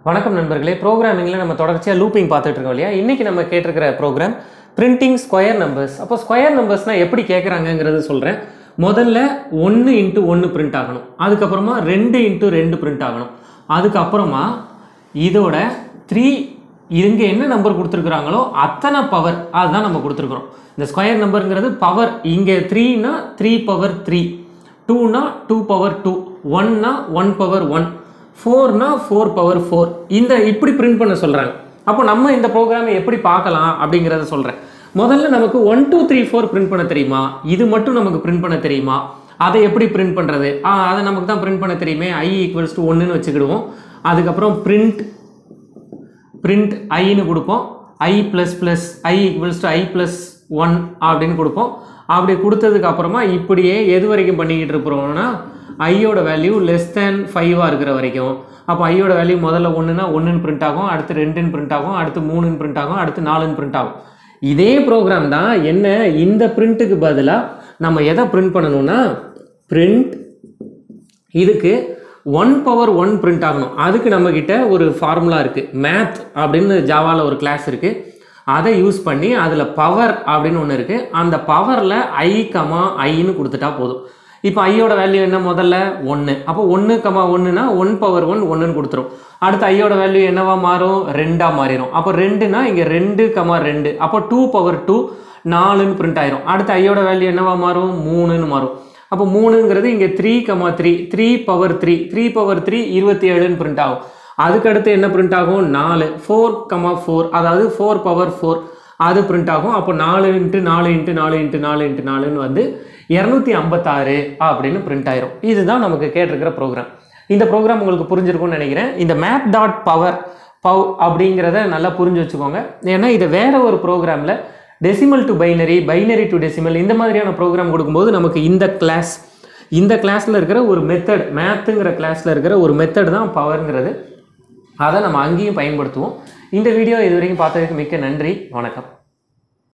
வணக்கம் நண்பர்களே ப்ரோக்ராமிங்கில் நம்ம தொடர்ச்சியாக லூப்பிங் பார்த்துட்டு இருக்கோம் இல்லையா இன்றைக்கி நம்ம கேட்டிருக்கிற ப்ரோக்ராம் பிரிண்டிங் ஸ்கொயர் நம்பர்ஸ் அப்போ ஸ்கொயர் நம்பர்ஸ்னால் எப்படி கேட்குறாங்கங்கிறது சொல்கிறேன் முதல்ல ஒன்று இன்ட்டு ஒன்று பிரிண்ட் ஆகணும் அதுக்கப்புறமா ரெண்டு இன்ட்டு ரெண்டு பிரிண்ட் ஆகணும் அதுக்கப்புறமா இதோட த்ரீ இங்கே என்ன நம்பர் கொடுத்துருக்குறாங்களோ அத்தனை பவர் அதுதான் நம்ம கொடுத்துருக்குறோம் இந்த ஸ்கொயர் நம்பருங்கிறது பவர் இங்கே த்ரீனா த்ரீ பவர் த்ரீ டூனா டூ பவர் டூ ஒன்னா ஒன் பவர் ஒன் ஃபோர்னா ஃபோர் பவர் ஃபோர் இந்த இப்படி பிரிண்ட் பண்ண சொல்கிறாங்க அப்போ நம்ம இந்த ப்ரோக்ராமை எப்படி பார்க்கலாம் அப்படிங்கிறத சொல்கிறேன் முதல்ல நமக்கு one two three four print பண்ண தெரியுமா இது மட்டும் நமக்கு பிரிண்ட் பண்ண தெரியுமா அதை எப்படி பிரிண்ட் பண்ணுறது அதை நமக்கு தான் பிரிண்ட் பண்ண தெரியுமே ஐ ஈக்குவல்ஸ் டு ஒன்றுன்னு வச்சுக்கிடுவோம் அதுக்கப்புறம் பிரிண்ட் பிரிண்ட் ஐன்னு கொடுப்போம் i plus plus i equals to i plus one அப்படின்னு கொடுப்போம் அப்படி கொடுத்ததுக்கு அப்புறமா இப்படியே எது வரைக்கும் பண்ணிக்கிட்டு இருக்கிறோம்னா ஐயோட வேல்யூ லெஸ் தேன் ஃபைவாக இருக்கிற வரைக்கும் அப்போ ஐயோட வேல்யூ முதல்ல ஒன்றுனா ஒன்றுன்னு பிரிண்ட் ஆகும் அடுத்து ரெண்டுன்னு பிரிண்ட் ஆகும் அடுத்து மூணுன்னு பிரிண்ட் ஆகும் அடுத்து நாலுன்னு பிரிண்ட் ஆகும் இதே ப்ரோக்ராம் தான் என்ன இந்த பிரிண்ட்டுக்கு பதிலாக நம்ம எதை பிரிண்ட் பண்ணணும்னா பிரிண்ட் இதுக்கு ஒன் பவர் ஒன் பிரிண்ட் ஆகணும் அதுக்கு நம்மக்கிட்ட ஒரு ஃபார்முலா இருக்குது மேத் அப்படின்னு ஜாவாவில் ஒரு கிளாஸ் இருக்குது அதை யூஸ் பண்ணி அதில் பவர் அப்படின்னு ஒன்று இருக்குது அந்த பவரில் ஐ கமா ஐன்னு கொடுத்துட்டா போதும் இப்போ ஐயோட வேல்யூ என்ன முதல்ல ஒன்று அப்போ ஒன்று கமா ஒன்றுனா ஒன் பவர் ஒன் ஒன்றுன்னு கொடுத்துரும் அடுத்து ஐயோட வேல்யூ என்னவா மாறும் ரெண்டாக மாறிடும் அப்போ ரெண்டுனா இங்கே ரெண்டு கமா ரெண்டு அப்போ டூ பவர் டூ நாலுன்னு பிரிண்ட் ஆயிரும் அடுத்து ஐயோட வேல்யூ என்னவா மாறும் மூணுன்னு மாறும் அப்போ மூணுங்கிறது இங்கே three comma three three power three three power three இருபத்தி ஏழுன்னு பிரிண்ட் ஆகும் அதுக்கடுத்து என்ன பிரிண்ட் ஆகும் நாலு ஃபோர் கமா ஃபோர் அதாவது ஃபோர் பவர் ஃபோர் அது பிரிண்ட் ஆகும் அப்போ நாலு இன்ட்டு நாலு இன்ட்டு நாலு இன்ட்டு நாலு இன்ட்டு நாலுன்னு வந்து இரநூத்தி ஐம்பத்தாறு அப்படின்னு பிரிண்ட் ஆயிரும் இதுதான் நமக்கு கேட்டிருக்கிற ப்ரோக்ராம் இந்த ப்ரோக்ராம் உங்களுக்கு புரிஞ்சிருக்கும்னு நினைக்கிறேன் இந்த மேப் டாட் பவர் பவ் அப்படிங்கிறத நல்லா புரிஞ்சு வச்சுக்கோங்க ஏன்னா இது வேற ஒரு ப்ரோக்ராமில் decimal to binary binary to decimal இந்த மாதிரியான ப்ரோக்ராம் கொடுக்கும்போது நமக்கு இந்த கிளாஸ் இந்த கிளாஸில் இருக்கிற ஒரு மெத்தட் மேத்துங்கிற கிளாஸில் இருக்கிற ஒரு மெத்தட் தான் பவர்ங்கிறது அதை நம்ம அங்கேயும் பயன்படுத்துவோம் இந்த வீடியோ இது வரைக்கும் பார்த்ததுக்கு மிக்க நன்றி வணக்கம்